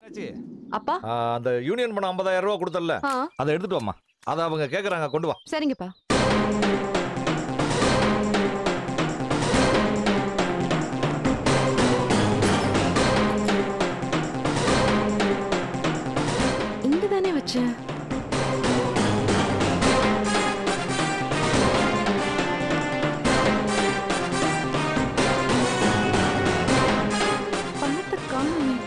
ஆச்சி, அப்பா ஆ, அந்த யூனியன் பணம் ஐம்பதாயிரம் ரூபா கொடுத்தல ஆ அதை எடுத்துட்டு வாமா அதை அவங்க கேக்குறாங்க கொண்டு வா சரிங்கப்பா இங்க தானே வச்சேன் பணத்தை காணுமே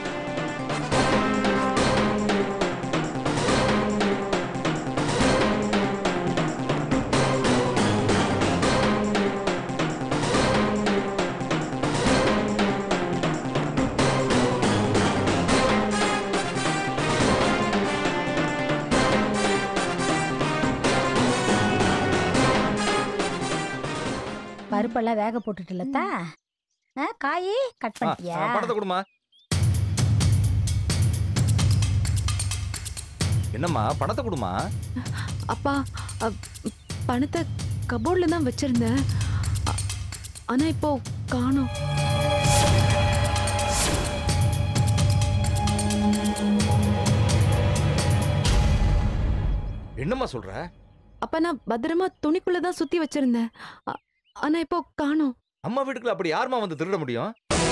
பருப்பெல்லாம் வேக போட்டுட்டுலத்தா ஆ காய் கட் ஆ, பண்ணிட்டியா ஆ, பணத்தை கொடுமா என்னம்மா பணத்தை கொடுமா அப்பா அ, பணத்தை கபோர்ட்ல தான் வச்சிருந்தேன் அ- ஆனா இப்போ காணோம் என்னம்மா சொல்ற அப்ப நான் பத்திரமா துணிக்குள்ள தான் சுத்தி வச்சிருந்தேன் அ- ஆனா இப்போ காணோம் அம்மா வீட்டுக்குள்ள அப்படி யாரும்மா வந்து திருட முடியும்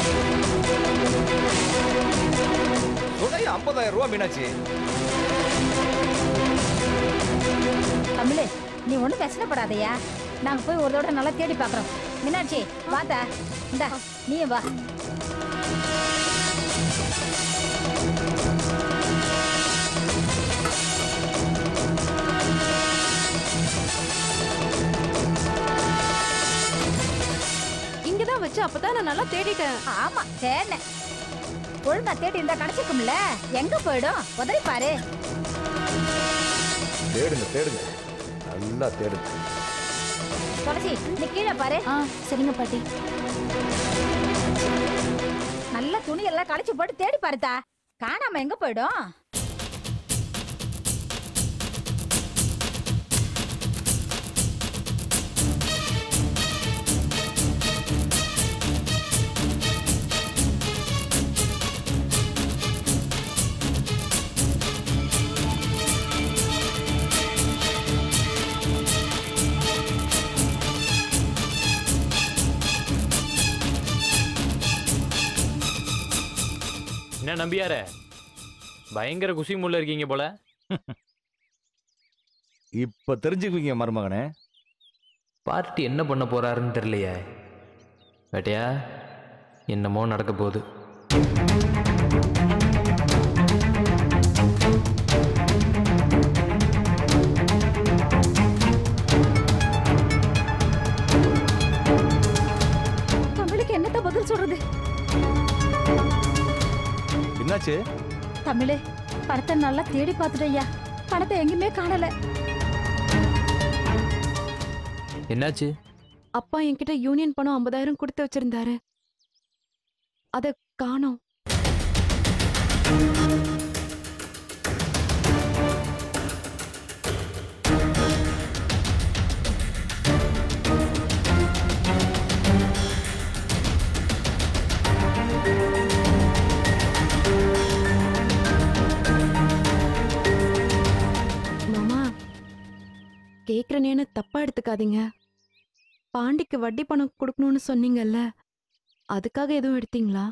சொன்னையா ஐம்பதாயிரம் ரூபா மீனாட்சி தமிழ் நீ ஒன்றும் பேசப்படாதயா நாங்க போய் ஒரு தடவை நல்லா தேடி பார்க்குறோம் மீனாட்சி வாத்தா இந்தா நீயும் வா இங்க தான் வச்சு அப்பதான் நான் நல்லா தேடிட்டேன் ஆமா தேடினேன் ஒழுங்கா தேடி இருந்தா கிடைச்சிருக்கும்ல எங்க போயிடும் உதறி பாரு தேடுங்க தேடுங்க நல்லா தேடுங்க துளசி நீ கீழே பாரு ஆ சரிங்க பாட்டி நல்ல துணி எல்லாம் களைச்சு போட்டு தேடி பாருத்தா காணாம எங்க போயிடும் என்ன நம்பியார பயங்கர குசி முள்ள இருக்கீங்க போல இப்ப தெரிஞ்சுக்குவீங்க மருமகனே பார்ட்டி என்ன பண்ண போறாருன்னு தெரியலையே வேட்டையா என்னமோ நடக்க போகுது தமிழுக்கு என்னத்த பதில் சொல்றது என்னாச்சு தமிழ் பணத்தை நல்லா தேடி பார்த்துட்டய்யா பணத்தை எங்கேயுமே காணல என்னாச்சு அப்பா என்கிட்ட யூனியன் பணம் ஐம்பதாயிரம் கொடுத்து வச்சிருந்தாரு அத காணோம் மாமா கேக்குறனேன்னு தப்பா எடுத்துக்காதீங்க பாண்டிக்கு வட்டி பணம் கொடுக்கணும்னு சொன்னீங்கல்ல அதுக்காக எதுவும் எடுத்தீங்களா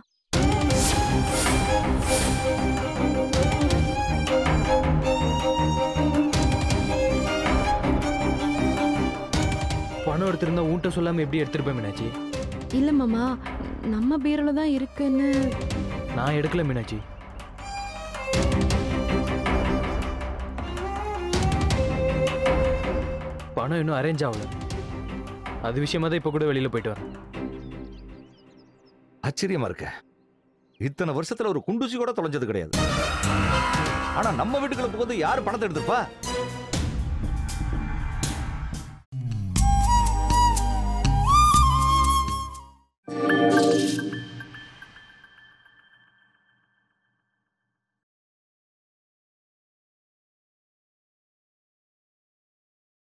பணம் எடுத்திருந்தா ஊன்ட்ட சொல்லாம எப்படி எடுத்திருப்பேன் மீனாட்சி இல்ல மாமா நம்ம பீரோல தான் இருக்குன்னு நான் எடுக்கல மீனாட்சி பணம் இன்னும் அரேஞ்ச் ஆகல அது விஷயமா தான் இப்போ கூட வெளியில போயிட்டு வரேன் ஆச்சரியமா இருக்க இத்தனை வருஷத்துல ஒரு குண்டூசி கூட தொலைஞ்சது கிடையாது ஆனா நம்ம வீட்டுக்குள்ள புகுந்து யார் பணத்தை எடுத்துப்பா